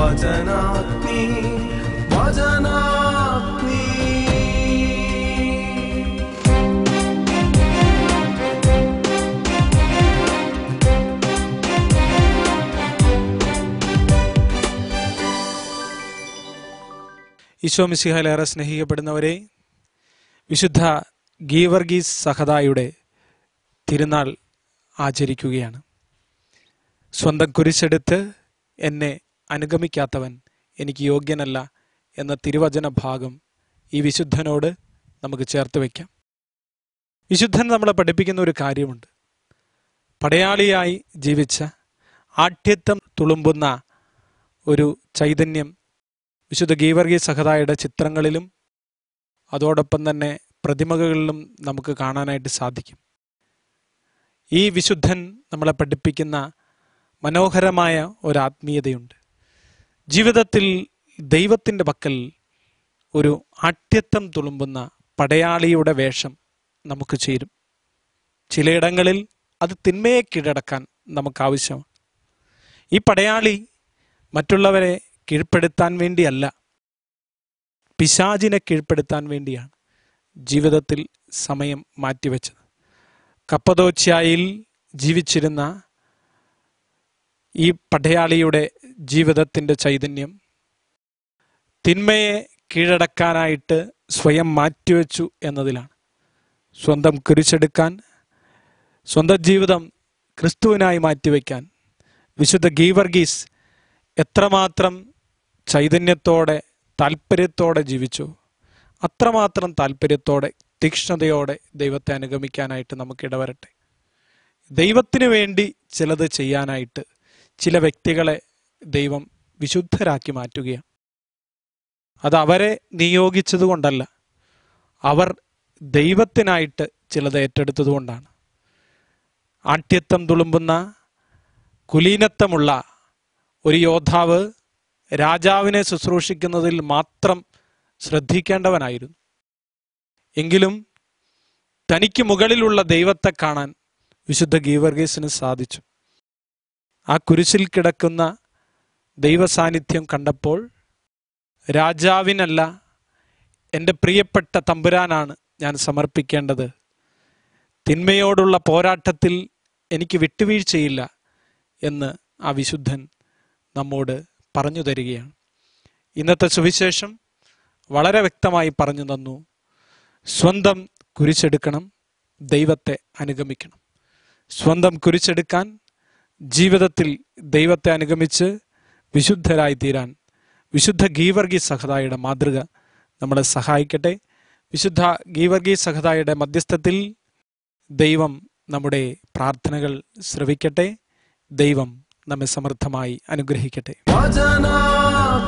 വചനാഗ്നി വചനാഗ്നി ഈശോ മിശിഹലേറെ സ്നേഹിക്കപ്പെടുന്നവരെ വിശുദ്ധ ഗീവർഗീസ് സഹദായുടെ തിരുനാൾ ആചരിക്കുകയാണ് സ്വന്തം കുരിശെടുത്ത് എന്നെ അനുഗമിക്കാത്തവൻ എനിക്ക് യോഗ്യനല്ല എന്ന തിരുവചന ഭാഗം ഈ വിശുദ്ധനോട് നമുക്ക് ചേർത്ത് വയ്ക്കാം വിശുദ്ധൻ നമ്മളെ പഠിപ്പിക്കുന്ന ഒരു കാര്യമുണ്ട് പടയാളിയായി ജീവിച്ച ആഠ്യത്വം തുളുമ്പുന്ന ഒരു ചൈതന്യം വിശുദ്ധ ഗീവർഗി സഹതായുടെ ചിത്രങ്ങളിലും അതോടൊപ്പം തന്നെ പ്രതിമകളിലും നമുക്ക് കാണാനായിട്ട് സാധിക്കും ഈ വിശുദ്ധൻ നമ്മളെ പഠിപ്പിക്കുന്ന മനോഹരമായ ഒരു ആത്മീയതയുണ്ട് ജീവിതത്തിൽ ദൈവത്തിൻ്റെ പക്കൽ ഒരു ആഠ്യത്വം തുളുമ്പുന്ന പടയാളിയുടെ വേഷം നമുക്ക് ചേരും ചിലയിടങ്ങളിൽ അത് തിന്മയെ കീഴടക്കാൻ നമുക്ക് ആവശ്യമാണ് ഈ പടയാളി മറ്റുള്ളവരെ കീഴ്പ്പെടുത്താൻ വേണ്ടിയല്ല പിശാചിനെ കീഴ്പ്പെടുത്താൻ വേണ്ടിയാണ് ജീവിതത്തിൽ സമയം മാറ്റിവെച്ചത് കപ്പതോച്യായിൽ ജീവിച്ചിരുന്ന ഈ പടയാളിയുടെ ജീവിതത്തിൻ്റെ ചൈതന്യം തിന്മയെ കീഴടക്കാനായിട്ട് സ്വയം മാറ്റിവെച്ചു എന്നതിലാണ് സ്വന്തം കുരിശെടുക്കാൻ സ്വന്തം ജീവിതം ക്രിസ്തുവിനായി മാറ്റിവെക്കാൻ വിശുദ്ധ ഗീവർഗീസ് എത്രമാത്രം ചൈതന്യത്തോടെ താല്പര്യത്തോടെ ജീവിച്ചു അത്രമാത്രം താല്പര്യത്തോടെ തീക്ഷ്ണതയോടെ ദൈവത്തെ അനുഗമിക്കാനായിട്ട് നമുക്ക് ഇടവരട്ടെ ദൈവത്തിന് വേണ്ടി ചിലത് ചെയ്യാനായിട്ട് ചില വ്യക്തികളെ ദൈവം വിശുദ്ധരാക്കി മാറ്റുകയാണ് അത് അവരെ നിയോഗിച്ചത് കൊണ്ടല്ല അവർ ദൈവത്തിനായിട്ട് ചിലത് ഏറ്റെടുത്തതുകൊണ്ടാണ് ആഠ്യത്വം തുളുമ്പുന്ന കുലീനത്വമുള്ള ഒരു യോദ്ധാവ് രാജാവിനെ ശുശ്രൂഷിക്കുന്നതിൽ മാത്രം ശ്രദ്ധിക്കേണ്ടവനായിരുന്നു എങ്കിലും തനിക്ക് മുകളിലുള്ള ദൈവത്തെ കാണാൻ വിശുദ്ധ ഗീവർഗീസിന് സാധിച്ചു ആ കുരിശിൽ കിടക്കുന്ന ദൈവസാന്നിധ്യം കണ്ടപ്പോൾ രാജാവിനല്ല എൻ്റെ പ്രിയപ്പെട്ട തമ്പുരാനാണ് ഞാൻ സമർപ്പിക്കേണ്ടത് തിന്മയോടുള്ള പോരാട്ടത്തിൽ എനിക്ക് വിട്ടുവീഴ്ചയില്ല എന്ന് ആ വിശുദ്ധൻ നമ്മോട് പറഞ്ഞു തരികയാണ് ഇന്നത്തെ സുവിശേഷം വളരെ വ്യക്തമായി പറഞ്ഞു തന്നു സ്വന്തം കുരിശെടുക്കണം ദൈവത്തെ അനുഗമിക്കണം സ്വന്തം കുരിശെടുക്കാൻ ജീവിതത്തിൽ ദൈവത്തെ അനുഗമിച്ച് വിശുദ്ധരായി തീരാൻ വിശുദ്ധ ഗീവർഗി സഹതായുടെ മാതൃക നമ്മളെ സഹായിക്കട്ടെ വിശുദ്ധ ഗീവർഗി സഹതായുടെ മധ്യസ്ഥത്തിൽ ദൈവം നമ്മുടെ പ്രാർത്ഥനകൾ ശ്രവിക്കട്ടെ ദൈവം നമ്മെ സമൃദ്ധമായി അനുഗ്രഹിക്കട്ടെ വചനാഗ്നി